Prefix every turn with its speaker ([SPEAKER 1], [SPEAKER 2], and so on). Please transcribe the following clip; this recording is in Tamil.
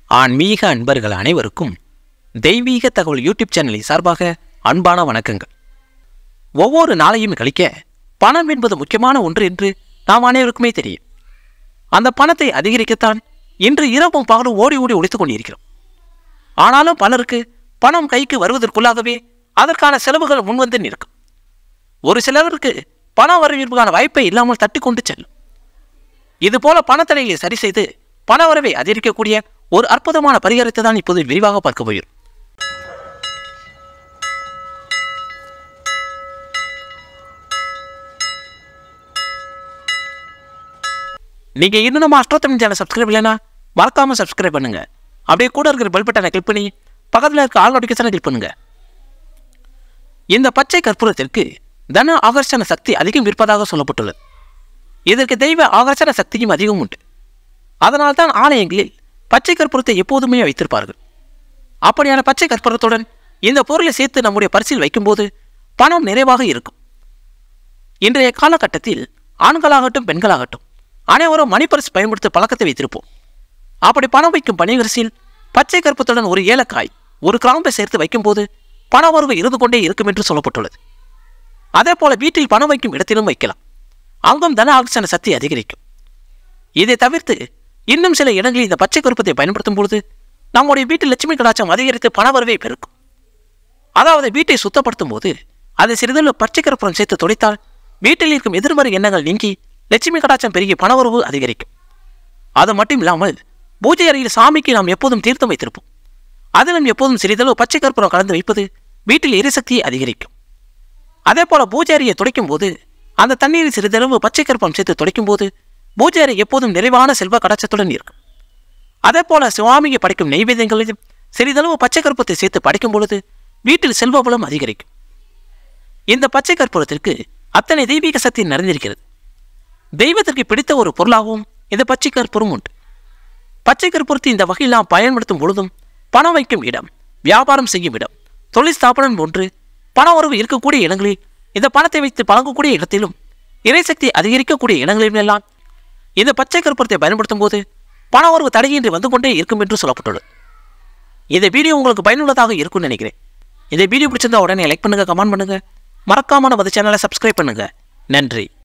[SPEAKER 1] ஆன்மீக அன்பர்கள் அனைவருக்கும் தெய்வீக தகவல் யூடியூப் சேனலை சார்பாக அன்பான வணக்கங்கள் ஒவ்வொரு நாளையும் கழிக்க பணம் என்பது முக்கியமான ஒன்று என்று நாம் அனைவருக்குமே தெரியும் அந்த பணத்தை அதிகரிக்கத்தான் இன்று இரவும் பகலும் ஓடி ஓடி ஒழித்துக் கொண்டிருக்கிறோம் ஆனாலும் பலருக்கு பணம் கைக்கு வருவதற்குள்ளாகவே அதற்கான செலவுகள் முன்வந்து நிற்கும் ஒரு சிலருக்கு பண வரவிற்கான வாய்ப்பை இல்லாமல் தட்டி கொண்டு செல்லும் இதுபோல பணத்தடையை சரி செய்து பண வரவை அதிகரிக்கக்கூடிய ஒரு அற்புதமான பரிகாரத்தை தான் இப்போது விரிவாக பார்க்க போகிறோம் நீங்க இன்னும் நம்ம அஷ்டோத்தமி சேனல் சப்ஸ்கிரைப் இல்லைன்னா மறக்காம சப்ஸ்கிரைப் பண்ணுங்க அப்படியே கூட இருக்கிற பெல் பட்டனை கிளிக் பண்ணி பக்கத்தில் இருக்க ஆல் நோட்டிஃபிகேஷனை கிளிக் பண்ணுங்க இந்த பச்சை கற்பூரத்திற்கு தன ஆகர்ஷண சக்தி அதிகம் இருப்பதாக சொல்லப்பட்டுள்ளது இதற்கு தெய்வ ஆகர்ஷண சக்தியும் அதிகம் உண்டு அதனால்தான் ஆலயங்களில் பச்சை கற்பூரத்தை எப்போதுமே வைத்திருப்பார்கள் அப்படியான பச்சை கற்பூரத்துடன் இந்த பொருளை சேர்த்து நம்முடைய பரிசில் வைக்கும்போது பணம் நிறைவாக இருக்கும் இன்றைய காலகட்டத்தில் ஆண்களாகட்டும் பெண்களாகட்டும் அனைவரும் மணிப்பரிசு பயன்படுத்த பழக்கத்தை வைத்திருப்போம் அப்படி பணம் வைக்கும் பணிவரிசையில் பச்சை கற்பத்துடன் ஒரு ஏலக்காய் ஒரு கிராம்பை சேர்த்து வைக்கும்போது பண வரவு இருந்து கொண்டே இருக்கும் என்று சொல்லப்பட்டுள்ளது அதே போல வீட்டில் பணம் வைக்கும் இடத்திலும் வைக்கலாம் அங்கும் தன ஆக்சன சக்தி அதிகரிக்கும் இதை தவிர்த்து இன்னும் சில இடங்களில் இந்த பச்சை கருப்பத்தை பயன்படுத்தும் பொழுது நம்முடைய வீட்டில் லட்சுமி கடாச்சம் அதிகரித்து பண வரவை பெருக்கும் அதாவது வீட்டை சுத்தப்படுத்தும் போது அதை சிறிதளவு பச்சை கருப்புறம் சேர்த்து துடைத்தால் வீட்டில் இருக்கும் எதிர்மறை எண்ணங்கள் நீங்கி லட்சுமி கடாச்சம் பெருகி பணவரவு அதிகரிக்கும் அது மட்டும் இல்லாமல் பூஜை அறையில் சாமிக்கு நாம் எப்போதும் தீர்த்தம் வைத்திருப்போம் அதிலும் எப்போதும் சிறிதளவு பச்சை கற்பூரம் கலந்து வைப்பது வீட்டில் எரிசக்தியை அதிகரிக்கும் அதே போல பூஜை அறையை துடைக்கும் போது அந்த தண்ணீரில் சிறிதளவு பச்சை கற்பூரம் சேர்த்து துடைக்கும் போது பூஜை அறை எப்போதும் நிறைவான செல்வ கடாச்சத்துடன் இருக்கும் அதே போல சுவாமியை படைக்கும் நெய்வேத்தியங்களிலும் சிறிதளவு பச்சை கற்பூரத்தை சேர்த்து படைக்கும் பொழுது வீட்டில் செல்வ வளம் அதிகரிக்கும் இந்த பச்சை கற்பூரத்திற்கு அத்தனை தெய்வீக சக்தி நிறைந்திருக்கிறது தெய்வத்திற்கு பிடித்த ஒரு பொருளாகவும் இந்த பச்சை கற்பூரம் உண்டு பச்சை கற்பூரத்தை இந்த வகையில் நாம் பயன்படுத்தும் பொழுதும் பணம் வைக்கும் இடம் வியாபாரம் செய்யும் இடம் தொழில் ஸ்தாபனம் போன்று பண உறவு இருக்கக்கூடிய இடங்களில் இந்த பணத்தை வைத்து பழங்கக்கூடிய இடத்திலும் இறைசக்தி அதிகரிக்கக்கூடிய இடங்களிலும் எல்லாம் இந்த பச்சை கற்பூரத்தை பயன்படுத்தும் போது பண உறவு தடையின்றி வந்து கொண்டே இருக்கும் என்று சொல்லப்பட்டுள்ளது இந்த வீடியோ உங்களுக்கு பயனுள்ளதாக இருக்கும்னு நினைக்கிறேன் இந்த வீடியோ பிடிச்சிருந்தா உடனே லைக் பண்ணுங்க கமெண்ட் பண்ணுங்க மறக்காம நம்ம சேனலை சப்ஸ்கிரைப் பண்ணுங்க நன்றி